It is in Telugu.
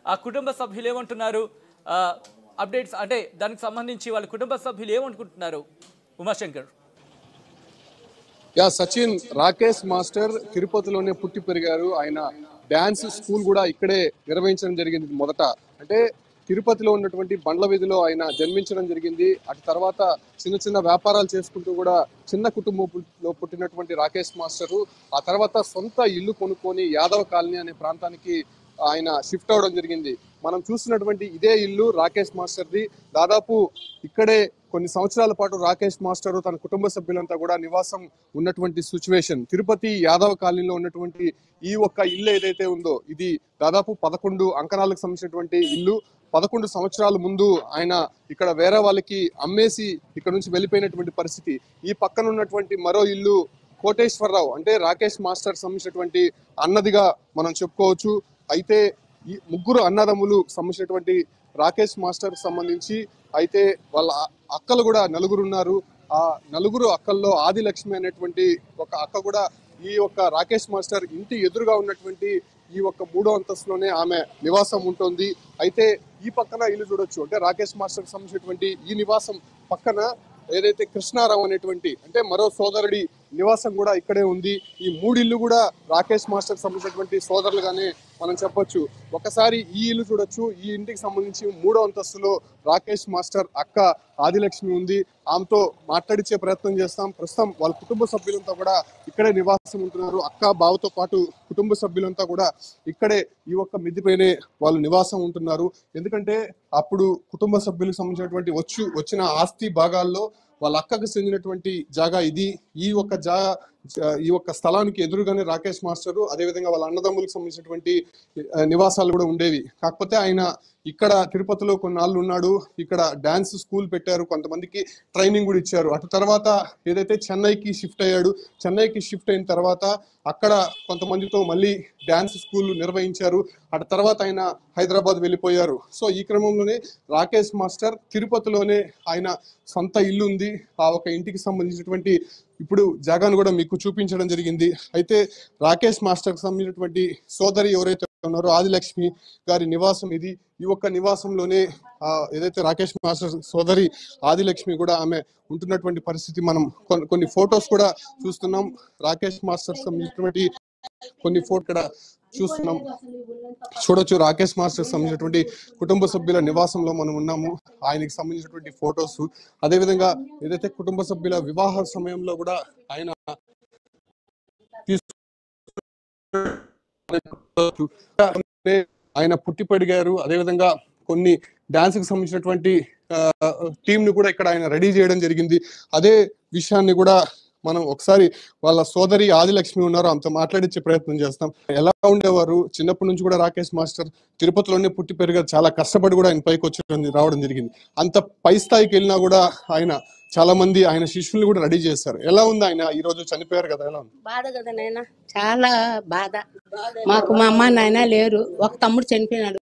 ఆ కుటుంబ సభ్యులు ఏమంటున్నారు ఆ, అప్డేట్స్ అంటే దానికి సంబంధించి వాళ్ళ కుటుంబ సభ్యులు ఏమనుకుంటున్నారు ఉమాశంకర్ యా సచిన్ రాకేష్ మాస్టర్ తిరుపతిలోనే పుట్టి పెరిగారు ఆయన డాన్స్ స్కూల్ కూడా ఇక్కడే నిర్వహించడం జరిగింది మొదట అంటే తిరుపతిలో ఉన్నటువంటి బండ్ల వీధిలో ఆయన జన్మించడం జరిగింది అటు తర్వాత చిన్న చిన్న వ్యాపారాలు చేసుకుంటూ కూడా చిన్న కుటుంబంలో పుట్టినటువంటి రాకేష్ మాస్టరు ఆ తర్వాత సొంత ఇల్లు కొనుక్కొని యాదవ కాలనీ అనే ప్రాంతానికి ఆయన షిఫ్ట్ అవడం జరిగింది మనం చూసినటువంటి ఇదే ఇల్లు రాకేష్ మాస్టర్ది దాదాపు ఇక్కడే కొన్ని సంవత్సరాల పాటు రాకేష్ మాస్టర్ తన కుటుంబ సభ్యులంతా కూడా నివాసం ఉన్నటువంటి సిచ్యువేషన్ తిరుపతి యాదవ కాలనీలో ఉన్నటువంటి ఈ ఒక్క ఇల్లు ఏదైతే ఉందో ఇది దాదాపు పదకొండు అంకణాలకు సంబంధించినటువంటి ఇల్లు పదకొండు సంవత్సరాల ముందు ఆయన ఇక్కడ వేరే వాళ్ళకి అమ్మేసి ఇక్కడ నుంచి వెళ్ళిపోయినటువంటి పరిస్థితి ఈ పక్కన ఉన్నటువంటి మరో ఇల్లు కోటేశ్వరరావు అంటే రాకేష్ మాస్టర్ సంబంధించినటువంటి అన్నదిగా మనం చెప్పుకోవచ్చు అయితే ఈ ముగ్గురు అన్నదమ్ములు సంబంధించినటువంటి రాకేష్ మాస్టర్ సంబంధించి అయితే వాళ్ళ అక్కలు కూడా నలుగురు ఉన్నారు ఆ నలుగురు అక్కల్లో ఆదిలక్ష్మి అనేటువంటి ఒక అక్క కూడా ఈ యొక్క రాకేష్ మాస్టర్ ఇంటి ఎదురుగా ఉన్నటువంటి ఈ ఒక్క మూడో అంతస్తులోనే ఆమె నివాసం ఉంటుంది అయితే ఈ పక్కన ఇల్లు చూడొచ్చు అంటే రాకేష్ మాస్టర్ సంబంధించినటువంటి ఈ నివాసం పక్కన ఏదైతే కృష్ణారావు అనేటువంటి అంటే మరో సోదరుడి నివాసం కూడా ఇక్కడే ఉంది ఈ మూడిల్లు కూడా రాకేష్ మాస్టర్ సంబంధించినటువంటి సోదరులుగానే మనం చెప్పొచ్చు ఒకసారి ఈ ఇల్లు చూడొచ్చు ఈ ఇంటికి సంబంధించి మూడో అంతస్తులో రాకేష్ మాస్టర్ అక్క ఆదిలక్ష్మి ఉంది ఆమెతో మాట్లాడించే ప్రయత్నం చేస్తాం ప్రస్తుతం వాళ్ళ కుటుంబ సభ్యులంతా కూడా ఇక్కడే నివాసం ఉంటున్నారు అక్క బావతో పాటు కుటుంబ సభ్యులంతా కూడా ఇక్కడే ఈ ఒక్క మిద్దిపైనే వాళ్ళు నివాసం ఉంటున్నారు ఎందుకంటే అప్పుడు కుటుంబ సభ్యులకు సంబంధించినటువంటి వచ్చు వచ్చిన ఆస్తి భాగాల్లో వాళ్ళ అక్కకు చెందినటువంటి జాగా ఇది ఈ ఒక్క జాగా ఈ ఒక్క స్థలానికి ఎదురుగానే రాకేష్ మాస్టరు అదేవిధంగా వాళ్ళ అన్నదమ్ములకు సంబంధించినటువంటి ఆ, నివాసాలు కూడా ఉండేవి కాకపోతే ఆయన ఇక్కడ తిరుపతిలో కొన్నాళ్ళు ఉన్నాడు ఇక్కడ డాన్స్ స్కూల్ పెట్టారు కొంతమందికి ట్రైనింగ్ కూడా ఇచ్చారు అటు తర్వాత ఏదైతే చెన్నైకి షిఫ్ట్ అయ్యాడు చెన్నైకి షిఫ్ట్ అయిన తర్వాత అక్కడ కొంతమందితో మళ్ళీ డాన్స్ స్కూల్ నిర్వహించారు అటు తర్వాత ఆయన హైదరాబాద్ వెళ్ళిపోయారు సో ఈ క్రమంలోనే రాకేష్ మాస్టర్ తిరుపతిలోనే ఆయన సొంత ఇల్లు ఉంది ఆ ఒక ఇంటికి సంబంధించినటువంటి ఇప్పుడు జాగాను కూడా మీకు చూపించడం జరిగింది అయితే రాకేష్ మాస్టర్కి సంబంధించినటువంటి సోదరి ఎవరైతే ఉన్నారో ఆదిలక్ష్మి గారి నివాసం ఇది ఈ ఒక్క నివాసంలోనే ఆ, ఏదైతే రాకేష్ మాస్టర్ సోదరి ఆదిలక్ష్మి కూడా ఆమె ఉంటున్నటువంటి పరిస్థితి మనం కొన్ని కొన్ని ఫొటోస్ కూడా చూస్తున్నాం రాకేష్ మాస్టర్ సంబంధించినటువంటి కొన్ని ఫోటో ఇక్కడ చూస్తున్నాం చూడొచ్చు రాకేష్ మాస్టర్ సంబంధించినటువంటి కుటుంబ సభ్యుల నివాసంలో మనం ఉన్నాము ఆయనకి సంబంధించినటువంటి ఫొటోస్ అదేవిధంగా ఏదైతే కుటుంబ సభ్యుల వివాహ సమయంలో కూడా ఆయన తీసుకు ఆయన పుట్టి పెరిగారు అదేవిధంగా కొన్ని డాన్స్ కి సంబంధించినటువంటి టీం ని కూడా ఇక్కడ ఆయన రెడీ చేయడం జరిగింది అదే విషయాన్ని కూడా మనం ఒకసారి వాళ్ళ సోదరి ఆదిలక్ష్మి ఉన్నారు ఆమెతో మాట్లాడించే ప్రయత్నం చేస్తాం ఎలా ఉండేవారు చిన్నప్పటి నుంచి కూడా రాకేష్ మాస్టర్ తిరుపతిలోనే పుట్టి పెరిగారు చాలా కష్టపడి కూడా ఆయన పైకి వచ్చి రావడం జరిగింది అంత పై స్థాయికి వెళ్ళినా కూడా ఆయన చాలా మంది ఆయన శిష్యుల్ని కూడా రెడీ చేశారు ఎలా ఉంది ఆయన ఈ రోజు చనిపోయారు కదా ఎలా ఉంది బాధ కదా నాయన చాలా బాధ మాకు మా అమ్మ నాయన లేరు ఒక తమ్ముడు చనిపోయినాడు